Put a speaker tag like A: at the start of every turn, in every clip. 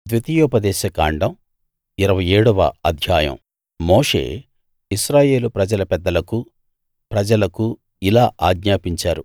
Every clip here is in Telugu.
A: ద్వితీయోపదేశ కాండం ఇరవై ఏడవ అధ్యాయం మోషే ఇశ్రాయేలు ప్రజల పెద్దలకూ ప్రజలకూ ఇలా ఆజ్ఞాపించారు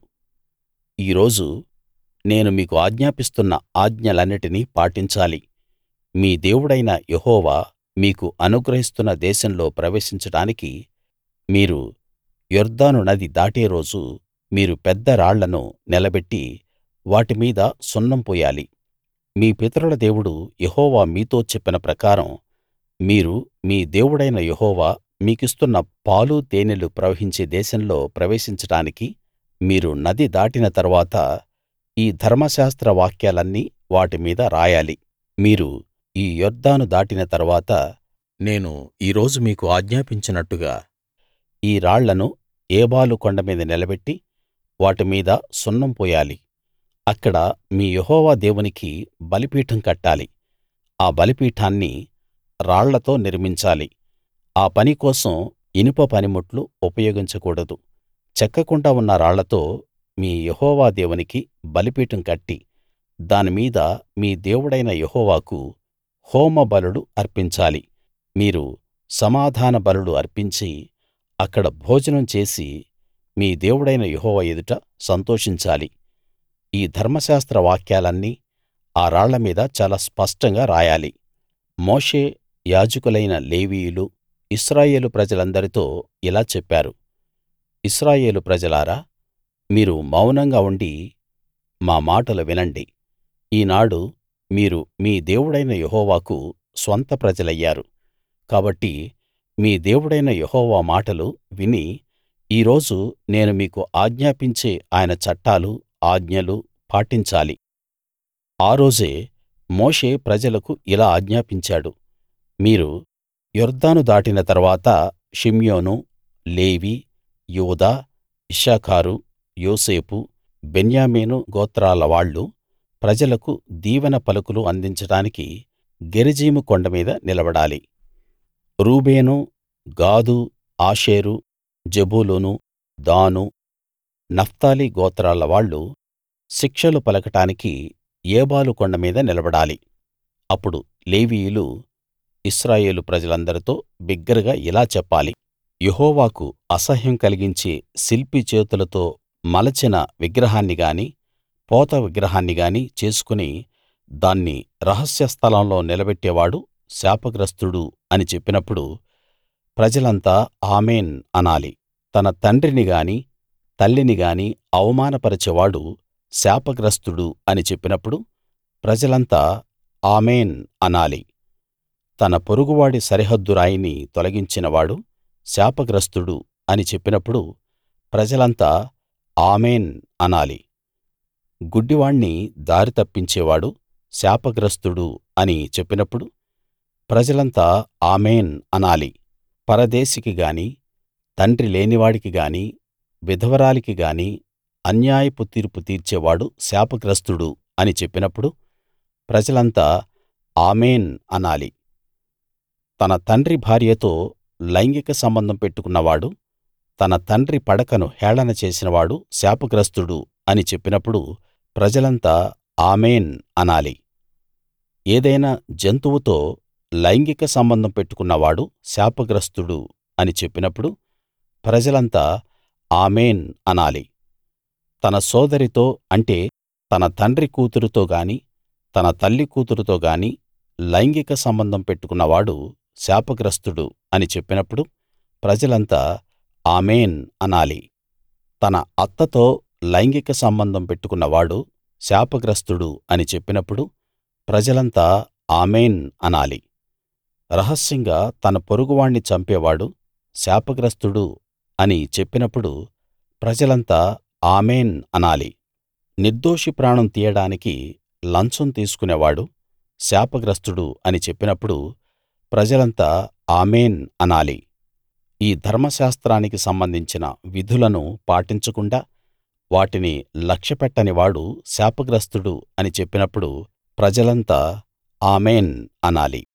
A: ఈ రోజు నేను మీకు ఆజ్ఞాపిస్తున్న ఆజ్ఞలన్నిటినీ పాటించాలి మీ దేవుడైన యెహోవా మీకు అనుగ్రహిస్తున్న దేశంలో ప్రవేశించడానికి మీరు యొర్దాను నది దాటే రోజు మీరు పెద్ద రాళ్లను నిలబెట్టి వాటి మీద సున్నం పూయాలి మీ పితరుల దేవుడు యెహోవా మీతో చెప్పిన ప్రకారం మీరు మీ దేవుడైన యెహోవా మీకిస్తున్న పాలు తేనెలు ప్రవహించే దేశంలో ప్రవేశించడానికి మీరు నది దాటిన తరువాత ఈ ధర్మశాస్త్ర వాక్యాలన్నీ వాటి మీద రాయాలి మీరు ఈ యొర్దాను దాటిన తరువాత నేను ఈ రోజు మీకు ఆజ్ఞాపించినట్టుగా ఈ రాళ్లను ఏబాలు కొండ మీద నిలబెట్టి వాటి మీద సున్నం పూయాలి అక్కడ మీ యెహోవా దేవునికి బలిపీఠం కట్టాలి ఆ బలిపీఠాన్ని రాళ్లతో నిర్మించాలి ఆ పని కోసం ఇనుప పనిముట్లు ఉపయోగించకూడదు చెక్కకుండా ఉన్న రాళ్లతో మీ యెహోవా దేవునికి బలిపీఠం కట్టి దాని మీద మీ దేవుడైన యెహోవాకు హోమ బలులు అర్పించాలి మీరు సమాధాన బలులు అర్పించి అక్కడ భోజనం చేసి మీ దేవుడైన యెహోవా ఎదుట సంతోషించాలి ఈ ధర్మశాస్త్ర వాక్యాలన్నీ ఆ రాళ్ల మీద చాలా స్పష్టంగా రాయాలి మోషే యాజకులైన లేవీయులు ఇశ్రాయేలు ప్రజలందరితో ఇలా చెప్పారు ఇశ్రాయేలు ప్రజలారా మీరు మౌనంగా ఉండి మా మాటలు వినండి ఈనాడు మీరు మీ దేవుడైన యెహోవాకు స్వంత ప్రజలయ్యారు కాబట్టి మీ దేవుడైన యెహోవా మాటలు విని ఈ రోజు నేను మీకు ఆజ్ఞాపించే ఆయన చట్టాలు ఆజ్ఞలు పాటించాలి ఆ రోజే మోషే ప్రజలకు ఇలా ఆజ్ఞాపించాడు మీరు యొర్దాను దాటిన తరువాత షిమ్యోను లేవి యూదా ఇశ్శాఖారు యోసేపు బెన్యామీను గోత్రాల వాళ్ళు ప్రజలకు దీవెన పలుకులు అందించడానికి గెరిజీము కొండ మీద నిలబడాలి రూబేను గాదు ఆషేరు జెబూలూను దాను నఫ్తాలి గోత్రాల వాళ్ళు శిక్షలు పలకడానికి ఏబాలు కొండ మీద నిలబడాలి అప్పుడు లేవీయులు ఇశ్రాయేలు ప్రజలందరితో బిగ్గరగా ఇలా చెప్పాలి యెహోవాకు అసహ్యం కలిగించే శిల్పి చేతులతో మలచిన విగ్రహాన్ని గాని పోత విగ్రహాన్ని గాని చేసుకుని దాన్ని రహస్య స్థలంలో నిలబెట్టేవాడు శాపగ్రస్తుడు అని చెప్పినప్పుడు ప్రజలంతా ఆమేన్ అనాలి తన తండ్రిని గాని తల్లిని గాని అవమానపరచేవాడు శాపగ్రస్తుడు అని చెప్పినప్పుడు ప్రజలంతా ఆమేన్ అనాలి తన పొరుగువాడి సరిహద్దు రాయిని తొలగించినవాడు శాపగ్రస్తుడు అని చెప్పినప్పుడు ప్రజలంతా ఆమేన్ అనాలి గుడ్డివాణ్ణి దారి తప్పించేవాడు శాపగ్రస్తుడు అని చెప్పినప్పుడు ప్రజలంతా ఆమేన్ అనాలి పరదేశికి గాని తండ్రి లేనివాడికి గాని విధవరాలికి గాని అన్యాయపు తీర్పు తీర్చేవాడు శాపగ్రస్తుడు అని చెప్పినప్పుడు ప్రజలంతా ఆమేన్ అనాలి తన తండ్రి భార్యతో లైంగిక సంబంధం పెట్టుకున్నవాడు తన తండ్రి పడకను హేళన చేసినవాడు శాపగ్రస్తుడు అని చెప్పినప్పుడు ప్రజలంతా ఆమేన్ అనాలి ఏదైనా జంతువుతో లైంగిక సంబంధం పెట్టుకున్నవాడు శాపగ్రస్తుడు అని చెప్పినప్పుడు ప్రజలంతా ఆమేన్ అనాలి తన సోదరితో అంటే తన తండ్రి కూతురుతో గాని తన తల్లి కూతురుతో గాని లైంగిక సంబంధం పెట్టుకున్నవాడు శాపగ్రస్తుడు అని చెప్పినప్పుడు ప్రజలంతా ఆమేన్ అనాలి తన అత్తతో లైంగిక సంబంధం పెట్టుకున్నవాడు శాపగ్రస్తుడు అని చెప్పినప్పుడు ప్రజలంతా ఆమేన్ అనాలి రహస్యంగా తన పొరుగువాణ్ణి చంపేవాడు శాపగ్రస్తుడు అని చెప్పినప్పుడు ప్రజలంతా ఆమేన్ అనాలి నిర్దోషి ప్రాణం తీయడానికి లంచం తీసుకునేవాడు శాపగ్రస్తుడు అని చెప్పినప్పుడు ప్రజలంతా ఆమేన్ అనాలి ఈ ధర్మశాస్త్రానికి సంబంధించిన విధులను పాటించకుండా వాటిని లక్ష్యపెట్టని వాడు శాపగ్రస్తుడు అని చెప్పినప్పుడు ప్రజలంతా ఆమేన్ అనాలి